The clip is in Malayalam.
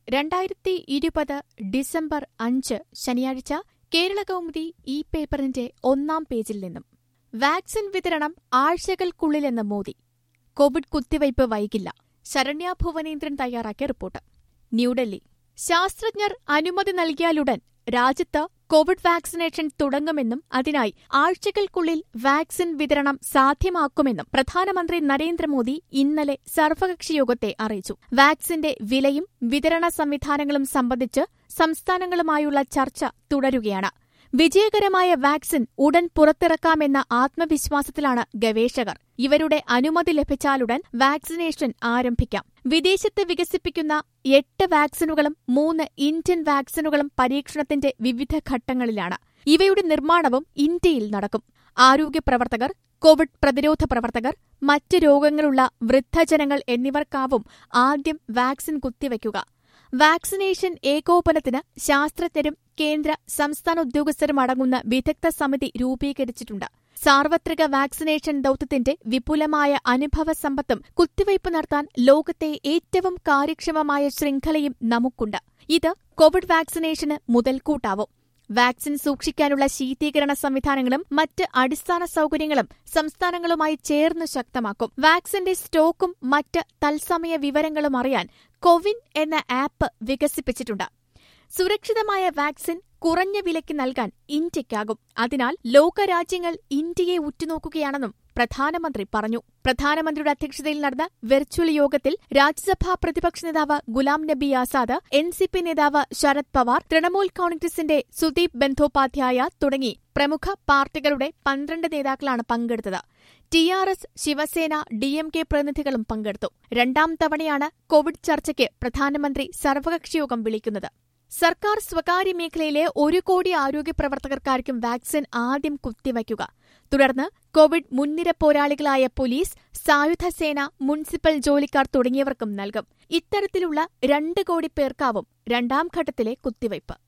രണ്ടായിരത്തി ഇരുപത് ഡിസംബർ അഞ്ച് ശനിയാഴ്ച കേരളകൗമുദി ഈ പേപ്പറിന്റെ ഒന്നാം പേജിൽ നിന്നും വാക്സിൻ വിതരണം ആഴ്ചകൾക്കുള്ളിലെന്ന് മോദി കോവിഡ് കുത്തിവയ്പ് വൈകില്ല ശരണ്യ ഭുവനേന്ദ്രൻ തയ്യാറാക്കിയ റിപ്പോർട്ട് ന്യൂഡൽഹി ശാസ്ത്രജ്ഞർ അനുമതി നൽകിയാലുടൻ രാജ്യത്ത് കോവിഡ് വാക്സിനേഷൻ തുടങ്ങുമെന്നും അതിനായി ആഴ്ചകൾക്കുള്ളിൽ വാക്സിൻ വിതരണം സാധ്യമാക്കുമെന്നും പ്രധാനമന്ത്രി നരേന്ദ്രമോദി ഇന്നലെ സർവകക്ഷി യോഗത്തെ അറിയിച്ചു വാക്സിന്റെ വിലയും വിതരണ സംവിധാനങ്ങളും സംബന്ധിച്ച് സംസ്ഥാനങ്ങളുമായുള്ള ചർച്ച തുടരുകയാണ് വിജയകരമായ വാക്സിൻ ഉടൻ പുറത്തിറക്കാമെന്ന ആത്മവിശ്വാസത്തിലാണ് ഗവേഷകർ ഇവരുടെ അനുമതി ലഭിച്ചാലുടൻ വാക്സിനേഷൻ ആരംഭിക്കാം വിദേശത്ത് വികസിപ്പിക്കുന്ന എട്ട് വാക്സിനുകളും മൂന്ന് ഇന്ത്യൻ വാക്സിനുകളും പരീക്ഷണത്തിന്റെ വിവിധ ഘട്ടങ്ങളിലാണ് ഇവയുടെ നിർമ്മാണവും ഇന്ത്യയിൽ നടക്കും ആരോഗ്യ പ്രവർത്തകർ കോവിഡ് പ്രതിരോധ പ്രവർത്തകർ മറ്റ് രോഗങ്ങളുള്ള വൃദ്ധജനങ്ങൾ എന്നിവർക്കാവും ആദ്യം വാക്സിൻ കുത്തിവയ്ക്കുക വാക്സിനേഷൻ ഏകോപനത്തിന് ശാസ്ത്രജ്ഞരും കേന്ദ്ര സംസ്ഥാന ഉദ്യോഗസ്ഥരും അടങ്ങുന്ന വിദഗ്ധ സമിതി രൂപീകരിച്ചിട്ടുണ്ട് സാർവത്രിക വാക്സിനേഷൻ ദൌത്യത്തിന്റെ വിപുലമായ അനുഭവ സമ്പത്തും കുത്തിവയ്പ് നടത്താൻ ലോകത്തെ ഏറ്റവും കാര്യക്ഷമമായ ശൃംഖലയും നമുക്കുണ്ട് ഇത് കോവിഡ് വാക്സിനേഷന് മുതൽക്കൂട്ടാവും വാക്സിൻ സൂക്ഷിക്കാനുള്ള ശീതീകരണ സംവിധാനങ്ങളും മറ്റ് അടിസ്ഥാന സൌകര്യങ്ങളും സംസ്ഥാനങ്ങളുമായി ചേർന്ന് ശക്തമാക്കും വാക്സിന്റെ സ്റ്റോക്കും മറ്റ് തത്സമയ വിവരങ്ങളും അറിയാൻ കോവിൻ എന്ന ആപ്പ് വികസിപ്പിച്ചിട്ടുണ്ട് സുരക്ഷിതമായ വാക്സിൻ കുറഞ്ഞ വിലയ്ക്ക് നൽകാൻ ഇന്ത്യയ്ക്കാകും അതിനാൽ ലോകരാജ്യങ്ങൾ ഇന്ത്യയെ ഉറ്റുനോക്കുകയാണെന്നും പ്രധാനമന്ത്രി പറഞ്ഞു പ്രധാനമന്ത്രിയുടെ അധ്യക്ഷതയിൽ നടന്ന വെർച്വൽ യോഗത്തിൽ രാജ്യസഭാ പ്രതിപക്ഷ നേതാവ് ഗുലാം നബി ആസാദ് എൻ സി പി നേതാവ് ശരത് പവാർ തൃണമൂൽ കോൺഗ്രസിന്റെ സുദീപ് ബന്ധോപാധ്യായ തുടങ്ങി പ്രമുഖ പാർട്ടികളുടെ പന്ത്രണ്ട് നേതാക്കളാണ് പങ്കെടുത്തത് T R S Shiv Sena D M K പ്രതിനിധികളും പങ്കെടുത്തു രണ്ടാം തവണയാണ് കോവിഡ് ചർച്ചയ്ക്ക് പ്രധാനമന്ത്രി സർവകക്ഷിയോഗം വിളിക്കുന്നത് സർക്കാർ സ്വകാര്യ മേഖലയിലെ ഒരു കോടി ആരോഗ്യ പ്രവർത്തകർക്കായിരിക്കും വാക്സിൻ ആദ്യം കുത്തിവയ്ക്കുക തുടർന്ന് കോവിഡ് മുൻനിര പോരാളികളായ പോലീസ് സായുധസേന മുനിസിപ്പൽ ജോലിക്കാർ തുടങ്ങിയവർക്കും നൽകും ഇത്തരത്തിലുള്ള രണ്ട് കോടി പേർക്കാവും രണ്ടാം ഘട്ടത്തിലെ കുത്തിവയ്പ്